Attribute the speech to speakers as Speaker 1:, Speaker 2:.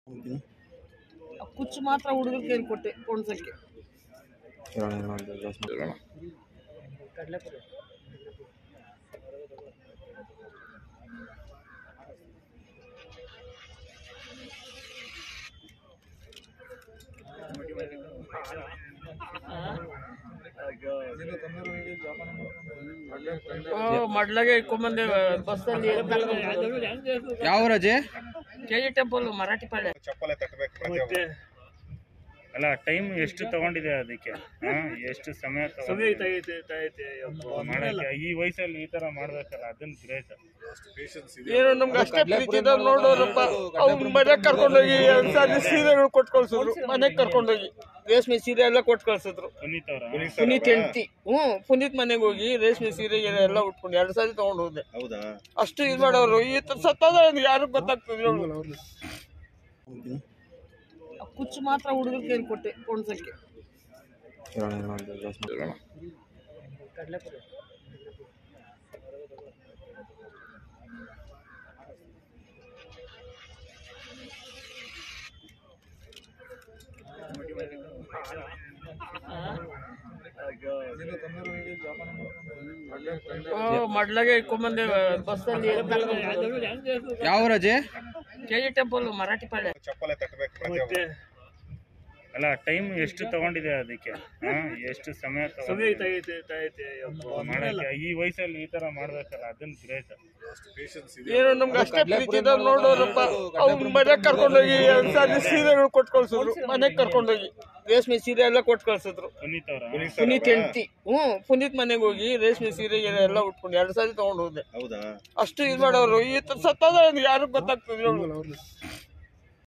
Speaker 1: ಆ ಕುಚ್ಚು ಮಾತ್ರ ಹುಡುಗರ ಕೈಲಿ ಕೊಟ್ಟೆ ಪೊಣ್ಸಕ್ಕೆ ಮಡ್ಲಾಗೆ ಇಟ್ಕೊಂಬಂದೆ ಬಸ್ಸಲ್ಲಿ
Speaker 2: ಯಾವ ರಜೆ
Speaker 1: K G temple Marathi Palya
Speaker 3: ಮತ್ತೆ
Speaker 4: ಅಲ್ಲ ಟೈಮ್ ಎಷ್ಟು ತಗೊಂಡಿದೆ ಅದಕ್ಕೆ ಹಾ? ಎಷ್ಟು ಸಮಯ ತಗೊಂಡಿದೆ?
Speaker 3: ಸಮಯ ತಗೈತೆ ತಗೈತೆ
Speaker 4: ಮಾಡಕ್ಕೆ ಈ ವಯಸ್ಸಲ್ಲಿ ಈ ತರ ಮಾಡ್ಬೇಕಲ್ಲ ಅದನ್ನ ಗ್ರೇಟ್
Speaker 1: ಏನು ನಮ್ಗೆ ಅಷ್ಟೇ ಪ್ರೀತಿದ ನೋಡೋರಪ್ಪ ಅವ್ನ ಮನೆಗೆ ಕರ್ಕೊಂಡೋಗಿ ಎರಡ್ ಸಾರಿ ಸೀರೆಗಳು ಕೊಟ್ಟು ಕಳ್ಸಿದ್ರು ಮನೆಗೆ ಕರ್ಕೊಂಡೋಗಿ ರೇಷ್ಮೆ ಸೀರೆ ಎಲ್ಲ ಕೊಟ್ಟು ಕಳ್ಸಿದ್ರು
Speaker 4: ಪುನೀತ್ ಅವರ
Speaker 1: ಪುನೀತ್ ಹೆಂಡತಿ ಹ್ಞೂ ಪುನೀತ್ ಮನೆಗೆ ಹೋಗಿ ರೇಷ್ಮೆ ಸೀರೆ ಗೀರೆ ಎಲ್ಲ ಉಟ್ಕೊಂಡು ಎರಡು ಸಾರಿ ತಗೊಂಡು ಹೋದೆ
Speaker 5: ಹೌದಾ
Speaker 1: ಅಷ್ಟು ಇದು ಮಾಡೋರು ಈ ತರ ಸತ್ತದ ಯಾರು ಗೊತ್ತಾಗ್ತದೆ ಹೇಳು. ಆ ಕುಚ್ಚು ಮಾತ್ರ ಹುಡುಗರ ಕೈಲಿ ಕೊಟ್ಟೆ ಪೊಣ್ಸಕ್ಕೆ ಮಡ್ಲಾಗೆ ಇಟ್ಕೊಂಬಂದೆ ಬಸ್ಸಲ್ಲಿ
Speaker 2: ಯಾವ ರಜೆ
Speaker 1: K G temple Marathi Palya
Speaker 5: ಚಪ್ಪಲೆ ತಟ್ಟಬೇಕು
Speaker 3: ಮತ್ತೆ
Speaker 4: ಅಲ್ಲ ಟೈಮ್ ಎಷ್ಟು ತಗೊಂಡಿದೆ ಅದಕ್ಕೆ ಹಾ? ಎಷ್ಟು ಸಮಯ
Speaker 3: ಸಮಯ
Speaker 4: ತಗೊಂಡಿದೆ?
Speaker 3: ತಗೈತೆ ತಗೈತೆ
Speaker 4: ಮಾಡಕ್ಕೆ ಈ ವಯಸ್ಸಲ್ಲಿ ಈ ತರ ಮಾಡ್ಬೇಕಲ್ಲ ಅದನ್ನ ಗ್ರೇಟ್
Speaker 1: ಏನು ನಮ್ಗೆ ಅಷ್ಟೇ ಪ್ರೀತಿದ ನೋಡೋರಪ್ಪ ಅವ್ನ ಮನೆಗೆ ಕರ್ಕೊಂಡೋಗಿ ಎರಡ್ ಸಾರಿ ಸೀರೆಗಳು ಕೊಟ್ಟು ಕಳ್ಸಿದ್ರು ಮನೆಗೆ ಕರ್ಕೊಂಡೋಗಿ ರೇಷ್ಮೆ ಸೀರೆ ಎಲ್ಲ ಕೊಟ್ಟು ಕಳ್ಸಿದ್ರು
Speaker 4: ಪುನೀತ್ ಅವರ
Speaker 1: ಪುನೀತ್ ಹೆಂಡತಿ ಹ್ಞೂ ಪುನೀತ್ ಮನೆಗೆ ಹೋಗಿ ರೇಷ್ಮೆ ಸೀರೆ ಗೀರೆ ಎಲ್ಲ ಉಟ್ಕೊಂಡು ಎರಡು ಸಾರಿ ತಗೊಂಡು ಹೋದೆ
Speaker 5: ಹೌದಾ
Speaker 1: ಅಷ್ಟು ಇದು ಮಾಡೋರು ಈ ತರ ಸತ್ತದ ಯಾರು ಗೊತ್ತಾಗ್ತದೆ ಹೇಳು.